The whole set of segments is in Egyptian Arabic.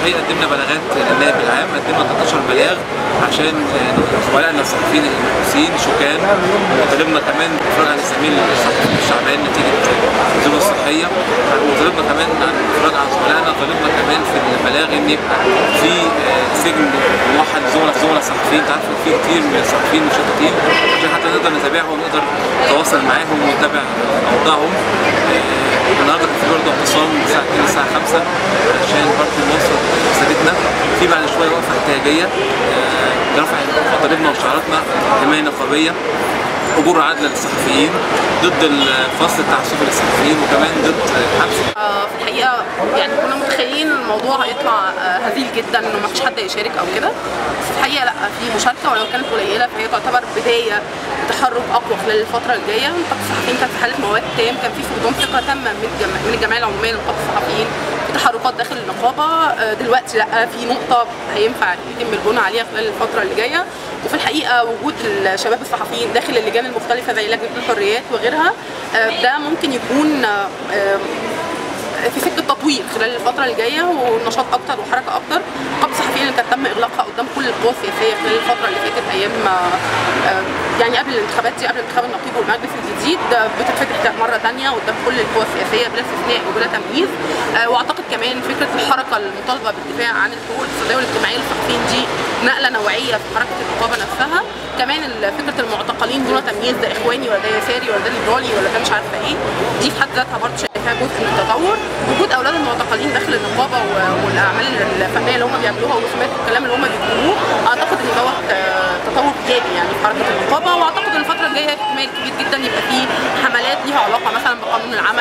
الحقيقه قدمنا بلاغات للنائب العام قدمنا 13 بلاغ عشان زملائنا الصحفيين المحبوسين شكان وطلبنا كمان افراج عن الزميل الصحفي الشعبان نتيجه الظروف الصحيه وطلبنا كمان عن افراج عن زملائنا طلبنا كمان في البلاغ ان يبقى في سجن موحد زملاء زملاء صحفيين انت عارف في كتير من الصحفيين مشتتين عشان حتى نقدر نتابعهم ونقدر نتواصل معاهم ونتابع اوضاعهم النهارده كان في برضه اعتصام من الساعه 2 للساعه 5 عشان برضه نوصل رسالتنا في بعد شويه وقفه احتجاجيه لرفع مطالبنا وشعاراتنا حمايه نقابيه اجور عادله للصحفيين ضد الفصل التعسفي للصحفيين وكمان ضد حبس في الحقيقه يعني كنا متخيلين الموضوع هيطلع هزيل جدا انه ما فيش حد يشارك او كده بس في الحقيقه لا في مشاركه ولو كانت قليله فهي تعتبر بدايه لتحرك اقوى خلال الفتره الجايه نقابه الصحفيين كانت في حاله مواد تام كان في فقدان ثقه تامه من من الجمعيه العموميه لنقابه الصحفيين في تحركات داخل النقابه دلوقتي لا في نقطه هينفع يتم البناء عليها خلال الفتره اللي جايه وفي الحقيقه وجود الشباب الصحفيين داخل اللجان المختلفه زي لجنه الحريات وغيرها ده ممكن يكون في سكه تطوير خلال الفتره الجايه ونشاط اكتر وحركه اكتر نقابه الصحفيين اللي كانت تم اغلاقها قدام كل القوى السياسيه خلال الفتره اللي فاتت ايام يعني قبل الانتخابات دي قبل انتخاب النقيب والمجلس الجديد بتتفتح مره ثانيه قدام كل القوى السياسيه بلا استثناء وبلا تمييز واعتقد كمان فكره الحركه المطالبه بالدفاع عن الحقوق الاقتصاديه والاجتماعيه للصحفيين دي نقله نوعيه في حركه النقابه نفسها كمان فكره المعتقلين دون تمييز ده اخواني ولا ده يساري ولا ده ليبرالي ولا ده مش عارفه ايه دي في حد ذاتها برضه شايفاها جزء من التطور وجود اولاد المعتقلين داخل النقابه والاعمال الفنيه اللي هم بيعملوها والرسومات والكلام اللي هم بيقولوه اعتقد ان دوت تطور ايجابي يعني في حركه النقابه واعتقد ان الفتره الجايه احتمال كبير جدا يبقى في حملات ليها علاقه مثلا بقانون العمل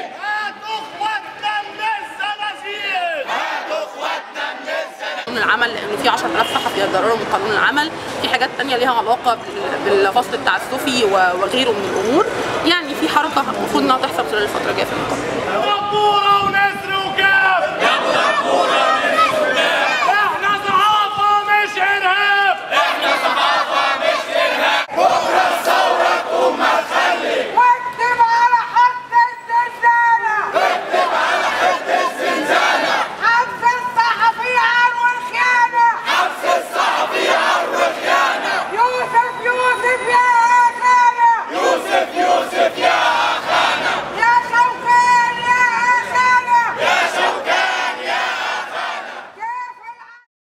قانون العمل لانه في 10000 صحفي يتضرروا من قانون العمل في حاجات تانية ليها علاقه بالفصل التعسفي وغيره من الامور يعني في حركه المفروض انها تحصل خلال الفتره الجايه في النقابه